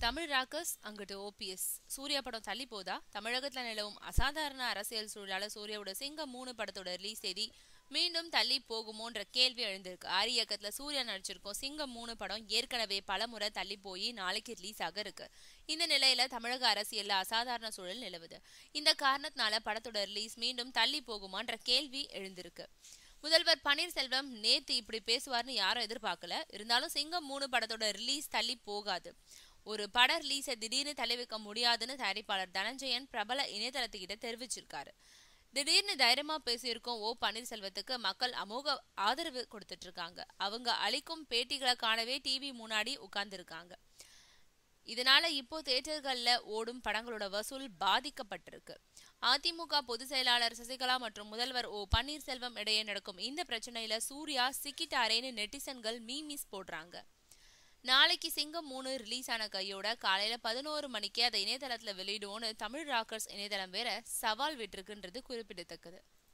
Tamil Rockers அங்கிட்டு OPS Suriya படம் தள்ளி போதா தமிழகத்துல நிலவும் அசாதாரண அரசியல் சூழலால சூர்யாவோட சிங்கம் மூணு படத்தோட ரிலீஸ் தேதி மீண்டும் தள்ளி போகுமோன்ற கேள்வி எழுந்திருக்கு ஆரி இயக்கத்துல சூர்யா நடிச்சிருக்கோம் சிங்கம் மூணு படம் ஏற்கனவே பல முறை தள்ளி போய் நாளைக்கு ரிலீஸ் ஆக இருக்கு இந்த நிலையில தமிழக அரசியல்ல அசாதாரண சூழல் நிலவுது இந்த காரணத்தினால படத்தோட ரிலீஸ் மீண்டும் தள்ளி போகுமான்ற கேள்வி எழுந்திருக்கு முதல்வர் பன்னீர்செல்வம் நேத்து இப்படி பேசுவார்னு யாரும் எதிர்பார்க்கல இருந்தாலும் சிங்கம் மூணு படத்தோட ரிலீஸ் தள்ளி போகாது ஒரு பட ரிலீஸை திடீர்னு தள்ளி வைக்க முடியாதுன்னு தயாரிப்பாளர் தனஞ்சயன் பிரபல இணையதளத்துக்கிட்ட தெரிவிச்சிருக்காரு திடீர்னு தைரியமா பேசியிருக்கோம் ஓ பன்னீர்செல்வத்துக்கு மக்கள் அமோக ஆதரவு கொடுத்துட்டு இருக்காங்க அவங்க அளிக்கும் பேட்டிகளை காணவே டிவி முன்னாடி உட்கார்ந்துருக்காங்க இதனால இப்போ தியேட்டர்கள்ல ஓடும் படங்களோட வசூல் பாதிக்கப்பட்டிருக்கு அதிமுக பொதுச் செயலாளர் சசிகலா மற்றும் முதல்வர் ஓ பன்னீர்செல்வம் இடையே நடக்கும் இந்த பிரச்சனையில சூர்யா சிக்கிட்டாரேன்னு நெட்டிசன்கள் மீமிஸ் போடுறாங்க நாளைக்கு சிங்கம் மூணு ரிலீஸ் ஆன கையோட காலையில பதினோரு மணிக்கு அதை இணையதளத்துல வெளியிடுவோன்னு தமிழ் ராக்கர்ஸ் இணையதளம் வேற சவால் விட்டிருக்குன்றது குறிப்பிடத்தக்கது